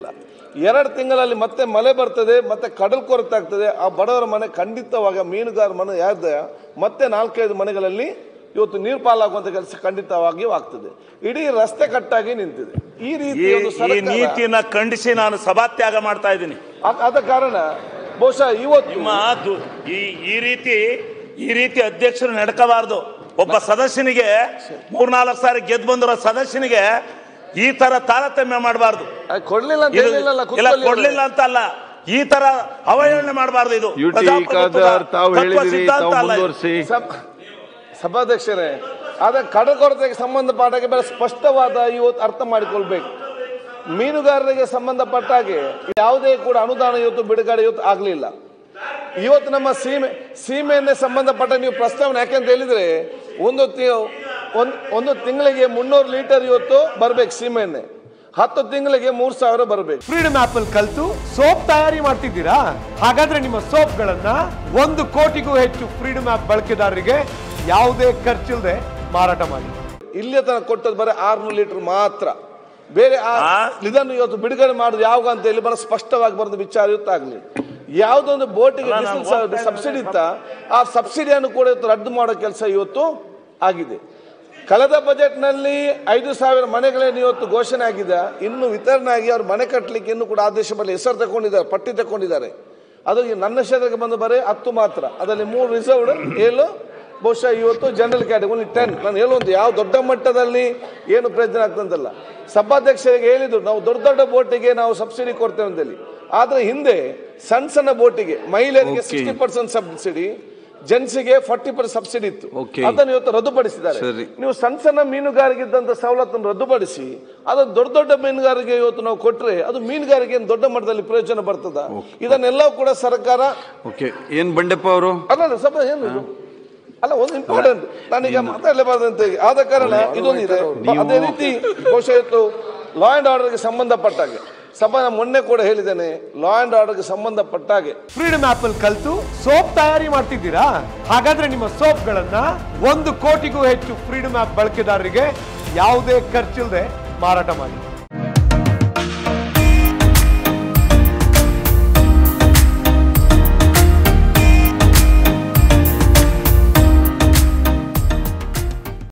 ಎರಡು ತಿಂಗಳಲ್ಲಿ ಮತ್ತೆ ಮಳೆ ಬರ್ತದೆ ಮತ್ತೆ ಕಡಲ್ ಕೊರತೆ ಆಗ್ತದೆ ಆ ಬಡವರ ಮನೆ ಖಂಡಿತವಾಗಿ ಆ ಮೀನುಗಾರ ಮನೆ ಯಾರ್ದ ಮತ್ತೆ ನಾಲ್ಕೈದು ಮನೆಗಳಲ್ಲಿ ಇವತ್ತು ನೀರು ಪಾಲಾಗುವಂತ ಕೆಲಸ ಖಂಡಿತವಾಗಿಯೂ ಆಗ್ತದೆ ಇಡೀ ರಸ್ತೆ ಕಟ್ಟಾಗಿ ನಿಂತಿದೆ ಈ ರೀತಿ ಈ ಒಂದು ಈ ಸರ್ಕಾರ- ನೀತಿನ ಖಂಡಿಸಿ ನಾನು ಸಭಾತ್ಯಾಗ ಮಾಡ್ತಾ ಇದ್ದೀನಿ ಆ- ಆದ ಕಾರಣ ಬಹುಶಃ ಇವತ್ತು ನಿಮ್ಮ ದು- ಈ ಈ ರೀತಿ ಈ ರೀತಿ ಅಧ್ಯಕ್ಷರು ನಡ್ಕೋಬಾರ್ದು ಒಬ್ಬ ಸದಸ್ಯನಿಗೆ ಮೂರ್ನಾಲ್ಕು ಸಾರಿ ಗೆದ್ದು ಬಂದಿರೋ ಸದಸ್ಯನಿಗೆ ಈ ತರ ತಾರತಮ್ಯ ಮಾಡಬಾರ್ದು ಆ, ಕೊಡ್ಲಿಲ್ಲ ಅಂತ ಇದು ಹೇಳಿಲ್ಲಲ್ಲ, ಇಲ್ಲ ಕೂತ್ಕೊಳ್ಳಿ ಕೊಡ್ಲಿಲ್ಲ ಅಂತ ಅಲ್ಲ ಈ ತರ ಅವಹೇಳನೆ ಮಾಡಬಾರ್ದು ಇದು ಯುಟಿ ಪ್ರಜಾಪ್ರಭುತ್ವದ ಖಾದರ್ ತಾವು ತತ್ವ ಹೇಳಿದಿರಿ ಸಿದ್ಧಾಂತ ತಾವು ಅಲ್ಲ ಇದು. ಮುಂದುವರಿಸಿ ಸಭ- ಸಭಾಧ್ಯಕ್ಷರೇ ಆದ್ರೆ ಕಡಲ್ ಕೊರತೆಗೆ ಸಂಬಂಧಪಟ್ಟಾಗೆ ಬೇರೆ ಸ್ಪಷ್ಟವಾದ ಇವತ್ತು ಅರ್ಥ ಮಾಡಿಕೊಳ್ಬೇಕು ಮೀನುಗಾರರಿಗೆ ಸಂಬಂಧಪಟ್ಟ ಹಾಗೆ ಯಾವುದೇ ಕೂಡ ಅನುದಾನ ಇವತ್ತು ಬಿಡುಗಡೆ ಇವತ್ತು ಆಗಲಿಲ್ಲ ಇವತ್ತು ನಮ್ಮ ಸೀಮೆ ಸೀಮೆಯನ್ನೇ ಸಂಬಂಧಪಟ್ಟ ನೀವು ಪ್ರಸ್ತಾವನೆ ಯಾಕೆಂತ ಹೇಳಿದ್ರೆ ಒಂದು ತಿ- ಒಂದ್- ಒಂದು ತಿಂಗಳಿಗೆ ಮುನ್ನೂರು ಲೀಟರ್ ಇವತ್ತು ಬರ್ಬೇಕು ಸೀಮೆಎಣ್ಣೆ ಹತ್ತು ತಿಂಗಳಿಗೆ ಮೂರ್ ಸಾವಿರ ಬರ್ಬೇಕು ಫ್ರೀಡಮ್ ಆಪ್ ಅಲ್ಲಿ ಕಲ್ತು ಸೋಪ್ ತಯಾರಿ ಮಾಡ್ತಿದ್ದೀರಾ ಹಾಗಾದ್ರೆ ನಿಮ್ಮ ಸೋಪ್ಗಳನ್ನ ಒಂದು ಕೋಟಿಗೂ ಹೆಚ್ಚು ಫ್ರೀಡಮ್ ಆಪ್ ಬಳಕೆದಾರರಿಗೆ ಯಾವುದೇ ಖರ್ಚಿಲ್ಲದೆ ಮಾರಾಟ ಮಾಡಿ ಇಲ್ಲಿಯ ತನಕ ಕೊಟ್ಟದ್ದು ಬರೀ ಆರ್ನೂರು ಲೀಟರ್ ಮಾತ್ರ ಬೇರೆ ಆ- ಆ? ಇದನ್ನು ಇವತ್ತು ಬಿಡುಗಡೆ ಮಾಡುದು ಯಾವಾಗ ಅಂತ ಹೇಳಿ ಬರೋ ಸ್ಪಷ್ಟವಾಗಿ ಬರೆದ ವಿಚಾರ ಇವತ್ತು ಆಗಲಿ ಯಾವುದೊಂದು ಬೋಟಿಗೆ ಅಲ್ಲ, ನಾನು ಡೀಸೆಲ್ ಹೋಗ್ತಾ ಸಬ್ಸಿಡಿ ಇತ್ತ ಆ ಸಬ್ಸಿಡಿಯನ್ನು ಕೂಡ ಇವತ್ತು ರದ್ದು ಮಾಡೋ ಕೆಲಸ ಇವತ್ತು ಆಗಿದೆ ಕಳೆದ ಬಜೆಟ್ನಲ್ಲಿ ಐದು ಸಾವಿರ ಮನೆಗಳೇನು ಇವತ್ತು ಘೋಷಣೆ ಆಗಿದೆ ಇನ್ನು ವಿತರಣೆ ಆಗಿ ಅವ್ರು ಮನೆ ಕಟ್ಟಲಿಕ್ಕೆ ಇನ್ನು ಕೂಡ ಆದೇಶ ಬರಲಿ ಹೆಸರು ತಗೊಂಡಿದ್ದಾರೆ ಪಟ್ಟಿ ತಗೊಂಡಿದ್ದಾರೆ ಅದು ಈ ನನ್ನ ಕ್ಷೇತ್ರಕ್ಕೆ ಬಂದು ಬರೀ ಹತ್ತು ಮಾತ್ರ ಅದರಲ್ಲಿ ಮೂರು ರಿಸರ್ವ್ಡ್ ಏಳು ಬಹುಶಃ ಇವತ್ತು ಜನರಲ್ ಕ್ಯಾಟಗರಿ ಟೆನ್ ನಾನು ಹೇಳುವಂತ ಯಾವ ದೊಡ್ಡ ಮಟ್ಟದಲ್ಲಿ ಏನು ಪ್ರಯೋಜನ ಆಗ್ತಂತಲ್ಲ ಸಭಾಧ್ಯಕ್ಷರಿಗೆ ಹೇಳಿದ್ರು ನಾವು ದೊಡ್ಡ ದೊಡ್ಡ ಬೋಟಿಗೆ ನಾವು ಸಬ್ಸಿಡಿ ಕೊಡ್ತೇವೆ ಅಂತೇಳಿ ಆದ್ರೆ ಹಿಂದೆ ಸಣ್ಣ ಸಣ್ಣ ಬೋಟಿಗೆ ಮಹಿಳೆಯರಿಗೆ Okay. ಸಿಕ್ಸ್ಟಿ ಪರ್ಸೆಂಟ್ ಸಬ್ಸಿಡಿ ಜೆಂಟ್ಸಿಗೆ ಫಾರ್ಟಿ ಪರ್ಸೆಂಟ್ ಸಬ್ಸಿಡಿ ಇತ್ತು Okay. ಅದನ್ನು ಇವತ್ತು ರದ್ದುಪಡಿಸಿದ್ದಾರೆ ಸರಿ. ನೀವು ಸಣ್ಣ ಸಣ್ಣ ಮೀನುಗಾರಿಕೆ ಇದ್ದಂತ ಸವಲತ್ತನ್ನು ರದ್ದುಪಡಿಸಿ ಅದನ್ನು ದೊಡ್ಡ ದೊಡ್ಡ ಮೀನುಗಾರಿಕೆ ಇವತ್ತು ನಾವು ಕೊಟ್ರೆ ಅದು ಮೀನುಗಾರಿಕೆ ಏನ್ ದೊಡ್ಡ ಮಟ್ಟದಲ್ಲಿ ಪ್ರಯೋಜನ ಬರ್ತದ ಇದನ್ನೆಲ್ಲವೂ ಕೂಡ ಸರ್ಕಾರ ಓಕೆ ಏನ್ ಬಂಡೆಪ್ಪ ಅವರು ಅಲ್ಲ ಸಭೆ ಏನು ಇದು? ಅಲ್ಲ ಒಂದು ಇಂಪಾರ್ಟೆಂಟ್ ನಾನೀಗ ಮಾತಾಡಲೇಬಾರ್ದು ಅಂತ ಹೇಳಿ. ಆದ ಕಾರಣ ಇದೊಂದಿದೆ ಅದೇ ರೀತಿ ಬಹುಶಃ ಇವತ್ತು ಲಾ ಅಂಡ್ ಆರ್ಡರ್ಗೆ ಸಂಬಂಧಪಟ್ಟಾಗೆ ಸಭಾ ನಾನು ಮೊನ್ನೆ ಕೂಡ ಹೇಳಿದ್ದೇನೆ ಲಾ ಅಂಡ್ ಆರ್ಡರ್ಗೆ ಸಂಬಂಧಪಟ್ಟಾಗೆ ಫ್ರೀಡಮ್ ಆಪ್ ಅಲ್ಲಿ ಕಲ್ತು ಸೋಪ್ ತಯಾರಿ ಮಾಡ್ತಿದ್ದೀರಾ ಹಾಗಾದ್ರೆ ನಿಮ್ಮ ಸೋಪ್ಗಳನ್ನ ಒಂದು ಕೋಟಿಗೂ ಹೆಚ್ಚು ಫ್ರೀಡಮ್ ಆಪ್ ಬಳಕೆದಾರರಿಗೆ ಯಾವುದೇ ಖರ್ಚಿಲ್ಲದೆ ಮಾರಾಟ ಮಾಡಿ